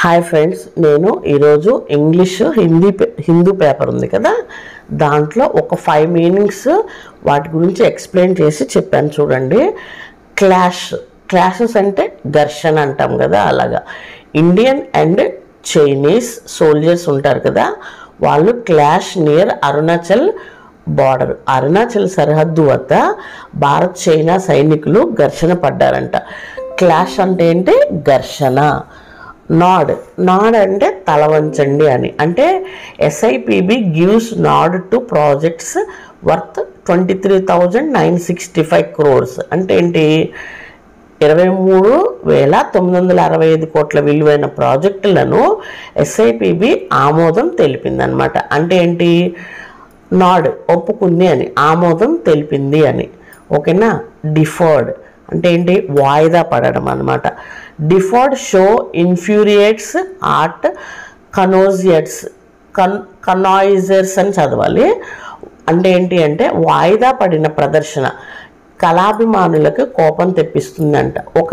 hi friends నేను ఈరోజు English Hindi పే- హిందూ పేపర్ ఉంది కదా దాంట్లో ఒక ఫైవ్ మీనింగ్స్ వాటి గురించి ఎక్స్ప్లెయిన్ చేసి చెప్పాను చూడండి క్లాష్ క్లాషెస్ అంటే ఘర్షణ అంటాం కదా అలాగా ఇండియన్ అండ్ చైనీస్ సోల్జర్స్ ఉంటారు కదా వాళ్ళు clash near Arunachal border Arunachal సరిహద్దు వద్ద భారత్ చైనా సైనికులు ఘర్షణ పడ్డారంట క్లాష్ అంటే ఏంటి ఘర్షణ నాడ్ నాడ్ అంటే తల వంచండి అని అంటే SIPB gives nod to projects worth twenty three thousand nine sixty five crores అంటే ఏంటి ఇరవై మూడు వేల తొమ్మిది వందల అరవై ఐదు కోట్ల విలువైన ప్రాజెక్టులను ఎస్ఐపిబి ఆమోదం తెలిపిందనమాట అంటే ఏంటి నాడ్ ఒప్పుకుంది అని ఆమోదం తెలిపింది అని ఓకేనా డిఫర్డ్ అంటే ఏంటి వాయిదా పడడం అనమాట deferred show infuriates art connoisseurs కన్ కనాయిజర్స్ అని చదవాలి అంటే ఏంటి అంటే వాయిదా పడిన ప్రదర్శన కళాభిమానులకు కోపం తెప్పిస్తుందంట ఒక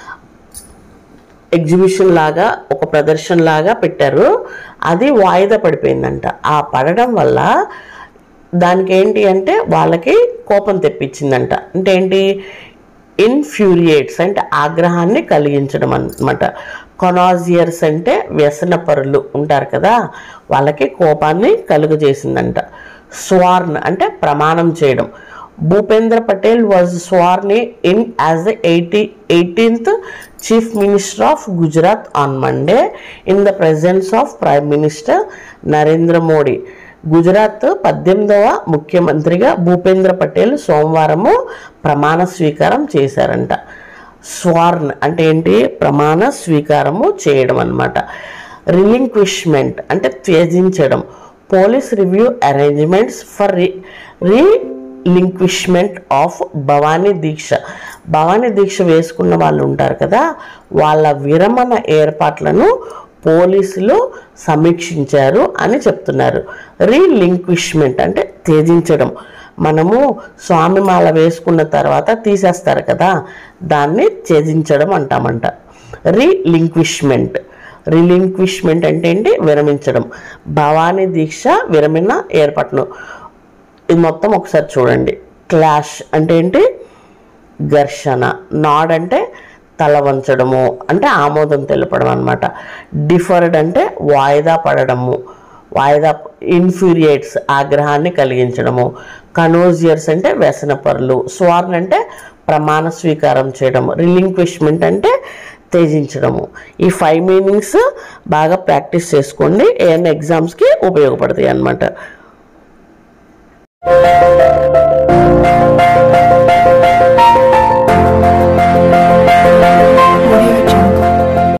ఎగ్జిబిషన్ లాగా ఒక ప్రదర్శన లాగా పెట్టారు అది వాయిదా పడిపోయిందంట ఆ పడడం వల్ల దానికి ఏంటి అంటే వాళ్ళకి కోపం తెప్పించిందంట అంటే ఏంటి ఇన్ఫ్యూరియేట్స్ అంటే ఆగ్రహాన్ని కలిగించడం అన్నమాట కొనాజియర్స్ అంటే వ్యసనపరులు ఉంటారు కదా వాళ్ళకి కోపాన్ని కలుగజేసిందంట స్వార్న్ అంటే ప్రమాణం చేయడం Bhupendra Patel was sworn in as the eighty eighteenth chief minister of Gujarat on Monday in the presence of prime minister Narendra Modi Gujarat పద్దెనిమిదవ ముఖ్యమంత్రిగా భూపేంద్ర పటేల్ సోమవారము ప్రమాణ స్వీకారం చేశారంట స్వార్న్ అంటే ఏంటి ప్రమాణ స్వీకారము చేయడం అన్నమాట రిలింక్విష్మెంట్ అంటే త్యజించడం పోలీస్ రివ్యూ అరేంజ్మెంట్స్ ఫర్ రి రీలింక్విష్మెంట్ ఆఫ్ భవానీ దీక్ష భవానీ దీక్ష వేసుకున్న వాళ్ళు ఉంటారు కదా వాళ్ళ విరమణ ఏర్పాట్లను పోలీసులు సమీక్షించారు అని చెప్తున్నారు రీలింక్విష్మెంట్ అంటే త్యజించడం మనము స్వామిమాల వేసుకున్న తర్వాత తీసేస్తారు కదా దాన్ని త్యజించడం అంటామంట రీలింక్విష్మెంట్ రిలింక్విష్మెంట్ అంటే ఏంటి విరమించడం భవానీ దీక్ష విరమణ ఏర్పాటును ఇది మొత్తం ఒకసారి చూడండి క్లాష్ అంటే ఏంటి ఘర్షణ నాడ్ అంటే తల వంచడము అంటే ఆమోదం తెలపడం అనమాట డిఫర్డ్ అంటే వాయిదా పడడము వాయిదా ఇన్ఫ్యూరియేట్స్ ఆగ్రహాన్ని కలిగించడము కనోజియర్స్ అంటే వ్యసనపరులు స్వార్న్ అంటే ప్రమాణ స్వీకారం చేయడం రిలింక్విష్మెంట్ అంటే త్యజించడము ఈ ఫైవ్ మీనింగ్స్ బాగా ప్రాక్టీస్ చేసుకోండి ఏమైనా ఎగ్జామ్స్కి ఉపయోగపడతాయి అన్నమాట